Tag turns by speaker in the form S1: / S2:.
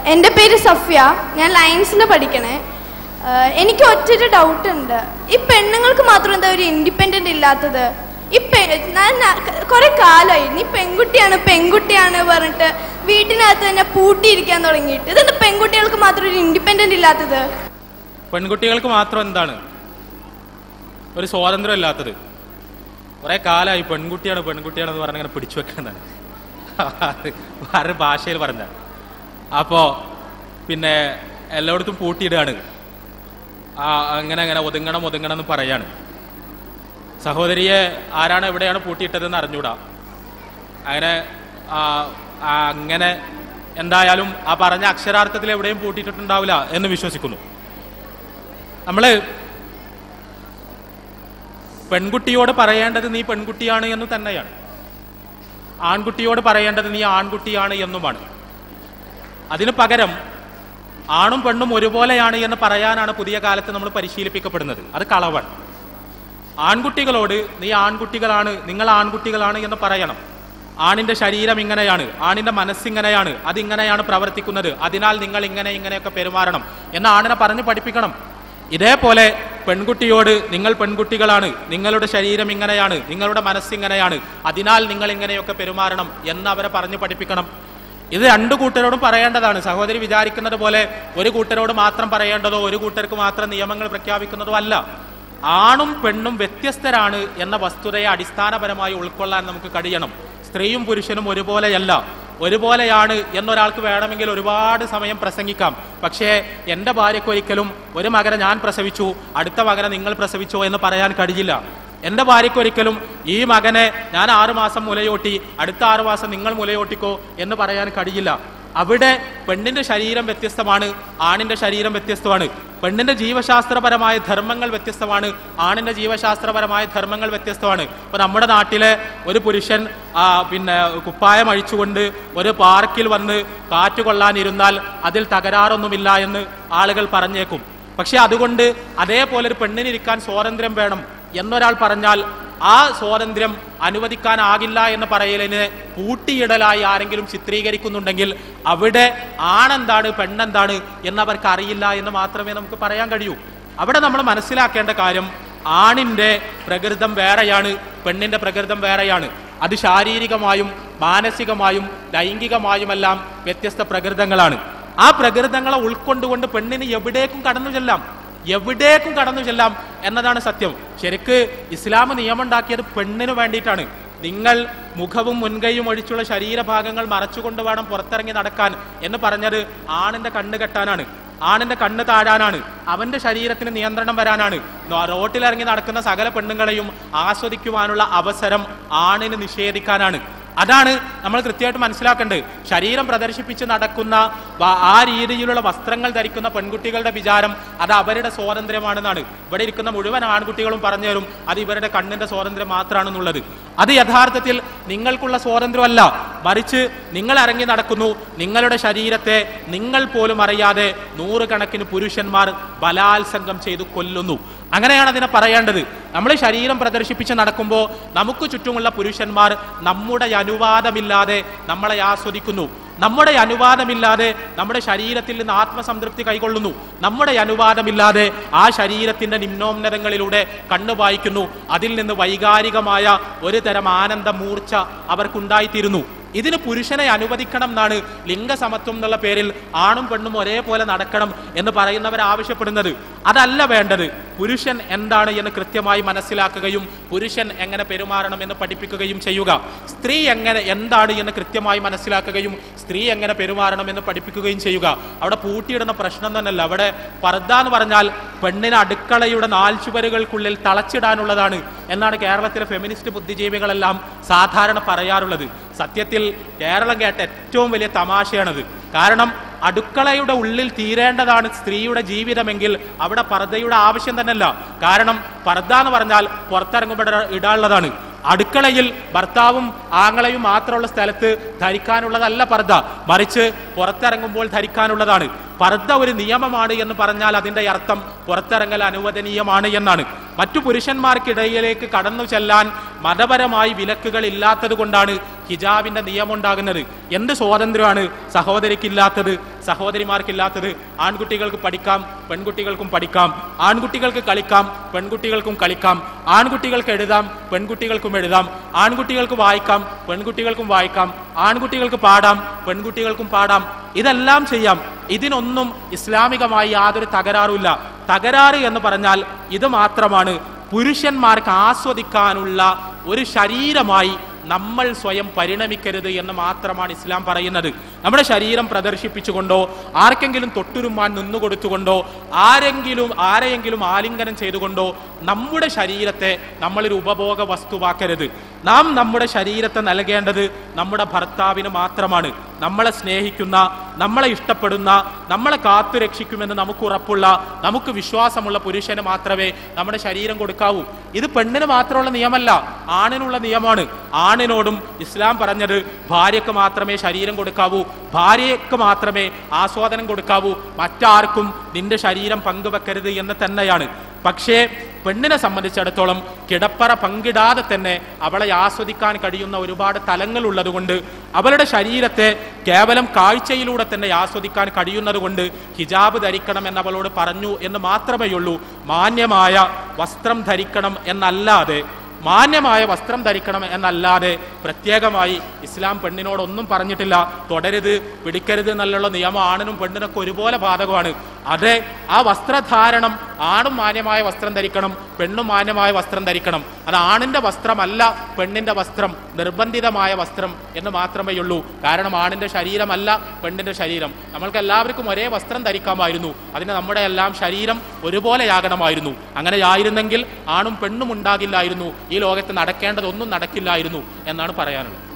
S1: എൻ്റെ പേര് സഫ്യ ഞാൻ ലയൻസിൽ പഠിക്കണേ ഏഹ് എനിക്ക് ഒറ്റൊരു ഡൗട്ട് ഉണ്ട് ഈ പെണ്ണുങ്ങൾക്ക് മാത്രം എന്താ ഒരു ഇൻഡിപെൻഡൻ്റ് ഇല്ലാത്തത് ഈ പെ ഞാൻ കുറെ കാലമായി നീ പെൺകുട്ടിയാണ് പെൺകുട്ടിയാണ് പറഞ്ഞിട്ട് വീട്ടിനകത്ത് തന്നെ പൂട്ടിയിരിക്കാൻ തുടങ്ങിയിട്ട് ഇതെന്താ പെൺകുട്ടികൾക്ക് മാത്രം ഒരു ഇൻഡിപെൻഡൻ്റ് ഇല്ലാത്തത്
S2: പെൺകുട്ടികൾക്ക് മാത്രം എന്താണ് ഒരു സ്വാതന്ത്ര്യം ഇല്ലാത്തത് കുറെ കാലമായി പെൺകുട്ടിയാണ് പെൺകുട്ടിയാണെന്ന് പറഞ്ഞ് ഇങ്ങനെ പിടിച്ചു വെക്കുന്നതാണ് വേറെ ഭാഷയിൽ പറഞ്ഞ അപ്പോ പിന്നെ എല്ലായിടത്തും പൂട്ടിയിടുകയാണ് ആ അങ്ങനെ അങ്ങനെ ഒതുങ്ങണം ഒതുങ്ങണം എന്ന് പറയാണ് സഹോദരിയെ ആരാണ് എവിടെയാണ് പൂട്ടിയിട്ടതെന്ന് അറിഞ്ഞൂടാ അങ്ങനെ ആ, ആ, അങ്ങനെ എന്തായാലും ആ പറഞ്ഞ അക്ഷരാർത്ഥത്തിൽ എവിടെയും പൂട്ടിയിട്ടുണ്ടാവില്ല എന്ന് വിശ്വസിക്കുന്നു നമ്മള് പെൺകുട്ടിയോട് പറയേണ്ടത് നീ പെൺകുട്ടിയാണ് എന്ന് തന്നെയാണ് ആൺകുട്ടിയോട് പറയേണ്ടത് നീ ആൺകുട്ടിയാണ് എന്നുമാണ് അതിന് പകരം ആണും പെണ്ണും ഒരുപോലെയാണ് എന്ന് പറയാനാണ് പുതിയ കാലത്ത് നമ്മൾ പരിശീലിപ്പിക്കപ്പെടുന്നത് അത് കളവാണ് ആൺകുട്ടികളോട് നീ ആൺകുട്ടികളാണ് നിങ്ങൾ ആൺകുട്ടികളാണ് എന്ന് പറയണം ആണിന്റെ ശരീരം ഇങ്ങനെയാണ് ആണിന്റെ മനസ്സിങ്ങനെയാണ് അതിങ്ങനെയാണ് പ്രവർത്തിക്കുന്നത് അതിനാൽ നിങ്ങൾ ഇങ്ങനെ ഇങ്ങനെയൊക്കെ പെരുമാറണം എന്ന് ആണിനെ പറഞ്ഞ് പഠിപ്പിക്കണം ഇതേപോലെ പെൺകുട്ടിയോട് നിങ്ങൾ പെൺകുട്ടികളാണ് നിങ്ങളുടെ ശരീരം ഇങ്ങനെയാണ് നിങ്ങളുടെ മനസ്സിങ്ങനെയാണ് അതിനാൽ നിങ്ങൾ ഇങ്ങനെയൊക്കെ പെരുമാറണം എന്ന് അവരെ പറഞ്ഞു പഠിപ്പിക്കണം ഇത് രണ്ടു കൂട്ടരോടും പറയേണ്ടതാണ് സഹോദരി വിചാരിക്കുന്നത് പോലെ ഒരു കൂട്ടരോട് മാത്രം പറയേണ്ടതോ ഒരു കൂട്ടർക്ക് മാത്രം നിയമങ്ങൾ പ്രഖ്യാപിക്കുന്നതോ അല്ല ആണും പെണ്ണും വ്യത്യസ്തരാണ് എന്ന വസ്തുതയെ അടിസ്ഥാനപരമായി ഉൾക്കൊള്ളാൻ നമുക്ക് കഴിയണം സ്ത്രീയും പുരുഷനും ഒരുപോലെയല്ല ഒരുപോലെയാണ് എന്നൊരാൾക്ക് വേണമെങ്കിൽ ഒരുപാട് സമയം പ്രസംഗിക്കാം പക്ഷേ എൻ്റെ ഭാര്യയ്ക്കൊരിക്കലും ഒരു മകനെ ഞാൻ പ്രസവിച്ചു അടുത്ത മകനെ നിങ്ങൾ പ്രസവിച്ചോ എന്ന് പറയാൻ കഴിയില്ല എൻ്റെ ഭാര്യയ്ക്കൊരിക്കലും ഈ മകനെ ഞാൻ ആറു മാസം മുലയോട്ടി അടുത്ത ആറു മാസം നിങ്ങൾ മുലയോട്ടിക്കോ എന്ന് പറയാൻ കഴിയില്ല അവിടെ പെണ്ണിന്റെ ശരീരം വ്യത്യസ്തമാണ് ആണിന്റെ ശരീരം വ്യത്യസ്തമാണ് പെണ്ണിന്റെ ജീവശാസ്ത്രപരമായ ധർമ്മങ്ങൾ വ്യത്യസ്തമാണ് ആണിന്റെ ജീവശാസ്ത്രപരമായ ധർമ്മങ്ങൾ വ്യത്യസ്തമാണ് ഇപ്പൊ നമ്മുടെ നാട്ടിലെ ഒരു പുരുഷൻ ആ, പിന്നെ കുപ്പായം അഴിച്ചുകൊണ്ട് ഒരു പാർക്കിൽ വന്ന് കാറ്റ് കൊള്ളാനിരുന്നാൽ അതിൽ തകരാറൊന്നുമില്ല എന്ന് ആളുകൾ പറഞ്ഞേക്കും പക്ഷെ അതുകൊണ്ട് അതേപോലെ ഒരു പെണ്ണിനിരിക്കാൻ സ്വാതന്ത്ര്യം വേണം എന്നൊരാൾ പറഞ്ഞാൽ ആ സ്വാതന്ത്ര്യം അനുവദിക്കാനാകില്ല എന്ന് പറയലിന് കൂട്ടിയിടലായി ആരെങ്കിലും ചിത്രീകരിക്കുന്നുണ്ടെങ്കിൽ അവിടെ ആണെന്താണ് പെണ്ണെന്താണ് എന്നവർക്ക് അറിയില്ല എന്ന് മാത്രമേ നമുക്ക് പറയാൻ കഴിയൂ അവിടെ നമ്മൾ മനസ്സിലാക്കേണ്ട കാര്യം ആണിന്റെ പ്രകൃതം വേറെയാണ് പെണ്ണിന്റെ പ്രകൃതം വേറെയാണ് അത് ശാരീരികമായും മാനസികമായും ലൈംഗികമായുമെല്ലാം വ്യത്യസ്ത പ്രകൃതങ്ങളാണ് ആ പ്രകൃതങ്ങളെ ഉൾക്കൊണ്ടുകൊണ്ട് പെണ്ണിന് എവിടേക്കും കടന്നു ചെല്ലാം എവിടേക്കും കടന്നു ചെല്ലാം എന്നതാണ് സത്യം ശരിക്ക് ഇസ്ലാം നിയമമുണ്ടാക്കിയത് പെണ്ണിന് വേണ്ടിയിട്ടാണ് നിങ്ങൾ മുഖവും മുൻകൈയും ഒഴിച്ചുള്ള ശരീരഭാഗങ്ങൾ മറച്ചുകൊണ്ട് വേണം പുറത്തിറങ്ങി നടക്കാൻ എന്ന് പറഞ്ഞത് ആണിന്റെ കണ്ണ് കെട്ടാനാണ് ആണിന്റെ കണ്ണ് താഴാനാണ് അവന്റെ ശരീരത്തിന് നിയന്ത്രണം വരാനാണ് നോ- റോട്ടിലിറങ്ങി നടക്കുന്ന സകല പെണ്ണുങ്ങളെയും ആസ്വദിക്കുവാനുള്ള അവസരം ആണിന് നിഷേധിക്കാനാണ് അതാണ് നമ്മൾ കൃത്യമായിട്ട് മനസ്സിലാക്കേണ്ടത് ശരീരം പ്രദർശിപ്പിച്ച് നടക്കുന്ന വ- ആ രീതിയിലുള്ള വസ്ത്രങ്ങൾ ധരിക്കുന്ന പെൺകുട്ടികളുടെ വിചാരം അത് അവരുടെ സ്വാതന്ത്ര്യമാണെന്നാണ് ഇവിടെ ഇരിക്കുന്ന മുഴുവൻ ആൺകുട്ടികളും പറഞ്ഞു തരും അത് ഇവരുടെ കണ്ണിന്റെ സ്വാതന്ത്ര്യം മാത്രമാണെന്നുള്ളത് അത് യഥാർത്ഥത്തിൽ നിങ്ങൾക്കുള്ള സ്വാതന്ത്ര്യമല്ല മറിച്ച് നിങ്ങൾ ഇറങ്ങി നടക്കുന്നു നിങ്ങളുടെ ശരീരത്തെ നിങ്ങൾ പോലും അറിയാതെ നൂറുകണക്കിന് പുരുഷന്മാർ ബലാത്സംഗം ചെയ്തു കൊല്ലുന്നു അങ്ങനെയാണ് അതിനെ പറയേണ്ടത് നമ്മൾ ശരീരം പ്രദർശിപ്പിച്ച് നടക്കുമ്പോൾ നമുക്ക് ചുറ്റുമുള്ള പുരുഷന്മാർ നമ്മുടെ അനുവാദമില്ലാതെ നമ്മളെ ആസ്വദിക്കുന്നു നമ്മുടെ അനുവാദമില്ലാതെ നമ്മുടെ ശരീരത്തിൽ നിന്ന് ആത്മസംതൃപ്തി കൈകൊള്ളുന്നു നമ്മുടെ അനുവാദമില്ലാതെ ആ ശരീരത്തിന്റെ നിമ്നോന്നതങ്ങളിലൂടെ കണ്ണു വായിക്കുന്നു അതിൽ നിന്ന് വൈകാരികമായ ഒരു തരം ആനന്ദ മൂർച്ച അവർക്കുണ്ടായിത്തീരുന്നു ഇതിന് പുരുഷനെ അനുവദിക്കണം എന്നാണ് ലിംഗസമത്വം എന്നുള്ള പേരിൽ ആണും പെണ്ണും ഒരേപോലെ നടക്കണം എന്ന് പറയുന്നവർ ആവശ്യപ്പെടുന്നത് അതല്ല വേണ്ടത് പുരുഷൻ എന്താണ് എന്ന് കൃത്യമായി മനസ്സിലാക്കുകയും പുരുഷൻ എങ്ങനെ പെരുമാറണം എന്ന് പഠിപ്പിക്കുകയും ചെയ്യുക സ്ത്രീ എങ്ങനെ എന്താണ് എന്ന് കൃത്യമായി മനസ്സിലാക്കുകയും സ്ത്രീ എങ്ങനെ പെരുമാറണം എന്ന് പഠിപ്പിക്കുകയും ചെയ്യുക അവിടെ പൂട്ടിയിടുന്ന പ്രശ്നം തന്നെയല്ല അവിടെ പർദ്ദ എന്ന് പറഞ്ഞാൽ പെണ്ണിന് അടുക്കളയുടെ നാൽച്ചുവരുകൾക്കുള്ളിൽ തളച്ചിടാനുള്ളതാണ് എന്നാണ് കേരളത്തിലെ ഫെമിനിസ്റ്റ് ബുദ്ധിജീവികളെല്ലാം സാധാരണ പറയാറുള്ളത് സത്യത്തിൽ കേരളം കേട്ട ഏറ്റവും വലിയ തമാശയാണത് കാരണം അടുക്കളയുടെ ഉള്ളിൽ തീരേണ്ടതാണ് സ്ത്രീയുടെ ജീവിതമെങ്കിൽ അവിടെ പർദ്ദയുടെ ആവശ്യം തന്നെയല്ല കാരണം പർദ്ദ എന്ന് പറഞ്ഞാൽ പുറത്തിറങ്ങുമ്പോൾ ഇട- ഇടാനുള്ളതാണ് അടുക്കളയിൽ ഭർത്താവും ആങ്ങളെയും മാത്രമുള്ള സ്ഥലത്ത് ധരിക്കാനുള്ളതല്ല പർദ്ദ മറിച്ച് പുറത്തിറങ്ങുമ്പോൾ ധരിക്കാനുള്ളതാണ് പർദ്ദ ഒരു നിയമമാണ് എന്ന് പറഞ്ഞാൽ അതിന്റെ അർത്ഥം പുറത്തിറങ്ങൽ അനുവദനീയമാണ് എന്നാണ് മറ്റു പുരുഷന്മാർക്കിടയിലേക്ക് കടന്നു ചെല്ലാൻ മതപരമായി വിലക്കുകൾ ഇല്ലാത്തത് കൊണ്ടാണ് ഹിജാബിന്റെ നിയമം ഉണ്ടാകുന്നത് എന്ത് സ്വാതന്ത്ര്യമാണ് സഹോദരിക്കില്ലാത്തത് സഹോദരിമാർക്കില്ലാത്തത് ആൺകുട്ടികൾക്ക് പഠിക്കാം പെൺകുട്ടികൾക്കും പഠിക്കാം ആൺകുട്ടികൾക്ക് കളിക്കാം പെൺകുട്ടികൾക്കും കളിക്കാം ആൺകുട്ടികൾക്ക് എഴുതാം പെൺകുട്ടികൾക്കും എഴുതാം ആൺകുട്ടികൾക്ക് വായിക്കാം പെൺകുട്ടികൾക്കും വായിക്കാം ആൺകുട്ടികൾക്ക് പാടാം പെൺകുട്ടികൾക്കും പാടാം ഇതെല്ലാം ചെയ്യാം ഇതിനൊന്നും ഇസ്ലാമികമായി യാതൊരു തകരാറുമില്ല തകരാറ് എന്ന് പറഞ്ഞാൽ ഇത് മാത്രമാണ് പുരുഷന്മാർക്ക് ആസ്വദിക്കാനുള്ള ഒരു ശരീരമായി നമ്മൾ സ്വയം പരിണമിക്കരുത് എന്ന് മാത്രമാണ് ഇസ്ലാം പറയുന്നത് നമ്മുടെ ശരീരം പ്രദർശിപ്പിച്ചുകൊണ്ടോ ആർക്കെങ്കിലും തൊട്ടുരുമാൻ നിന്നുകൊടുത്തുകൊണ്ടോ ആരെങ്കിലും ആരെയെങ്കിലും ആലിംഗനം ചെയ്തുകൊണ്ടോ നമ്മുടെ ശരീരത്തെ നമ്മളൊരു ഉപഭോഗ വസ്തുവാക്കരുത് നാം നമ്മുടെ ശരീരത്തെ നൽകേണ്ടത് നമ്മുടെ ഭർത്താവിന് മാത്രമാണ് നമ്മളെ സ്നേഹിക്കുന്ന നമ്മളെ ഇഷ്ടപ്പെടുന്ന നമ്മളെ കാത്തുരക്ഷിക്കുമെന്ന് നമുക്ക് ഉറപ്പുള്ള നമുക്ക് വിശ്വാസമുള്ള പുരുഷന് മാത്രമേ നമ്മുടെ ശരീരം കൊടുക്കാവൂ ഇത് പെണ്ണിന് മാത്രമുള്ള നിയമമല്ല ആണിനുള്ള നിയമമാണ് ആണിനോടും ഇസ്ലാം പറഞ്ഞത് ഭാര്യക്ക് മാത്രമേ ശരീരം കൊടുക്കാവൂ ഭാര്യയ്ക്ക് മാത്രമേ ആസ്വാദനം കൊടുക്കാവൂ മറ്റാർക്കും നിന്റെ ശരീരം പങ്കുവെക്കരുത് എന്ന് തന്നെയാണ് പക്ഷേ പെണ്ണിനെ സംബന്ധിച്ചിടത്തോളം കിടപ്പറ പങ്കിടാതെ തന്നെ അവളെ ആസ്വദിക്കാൻ കഴിയുന്ന ഒരുപാട് തലങ്ങൾ ഉള്ളതുകൊണ്ട് അവളുടെ ശരീരത്തെ കേവലം കാഴ്ചയിലൂടെ തന്നെ ആസ്വദിക്കാൻ കഴിയുന്നത് കൊണ്ട് ഹിജാബ് ധരിക്കണം എന്ന് അവളോട് പറഞ്ഞു എന്ന് മാത്രമേ ഉള്ളൂ മാന്യമായ വസ്ത്രം ധരിക്കണം എന്നല്ലാതെ മാന്യമായ വസ്ത്രം ധരിക്കണം എന്നല്ലാതെ പ്രത്യേകമായി ഇസ്ലാം പെണ്ണിനോടൊന്നും പറഞ്ഞിട്ടില്ല തുടരുത് പിടിക്കരുത് എന്നുള്ള നിയമം ആണിനും പെണ്ണിനൊക്കെ ഒരുപോലെ ബാധകമാണ് അതെ ആ വസ്ത്രധാരണം ആണും മാന്യമായ വസ്ത്രം ധരിക്കണം പെണ്ണും മാന്യമായ വസ്ത്രം ധരിക്കണം അത് ആണിന്റെ വസ്ത്രമല്ല പെണ്ണിന്റെ വസ്ത്രം നിർബന്ധിതമായ വസ്ത്രം എന്ന് മാത്രമേ ഉള്ളൂ കാരണം ആണിന്റെ ശരീരമല്ല പെണ്ണിന്റെ ശരീരം നമ്മൾക്ക് എല്ലാവർക്കും ഒരേ വസ്ത്രം ധരിക്കാമായിരുന്നു അതിന് നമ്മുടെ എല്ലാം ശരീരം ഒരുപോലെയാകണമായിരുന്നു അങ്ങനെ ആയിരുന്നെങ്കിൽ ആണും പെണ്ണും ഉണ്ടാകില്ലായിരുന്നു ഈ ലോകത്ത് നടക്കേണ്ടതൊന്നും നടക്കില്ലായിരുന്നു എന്നാണ് പറയാനുള്ളത്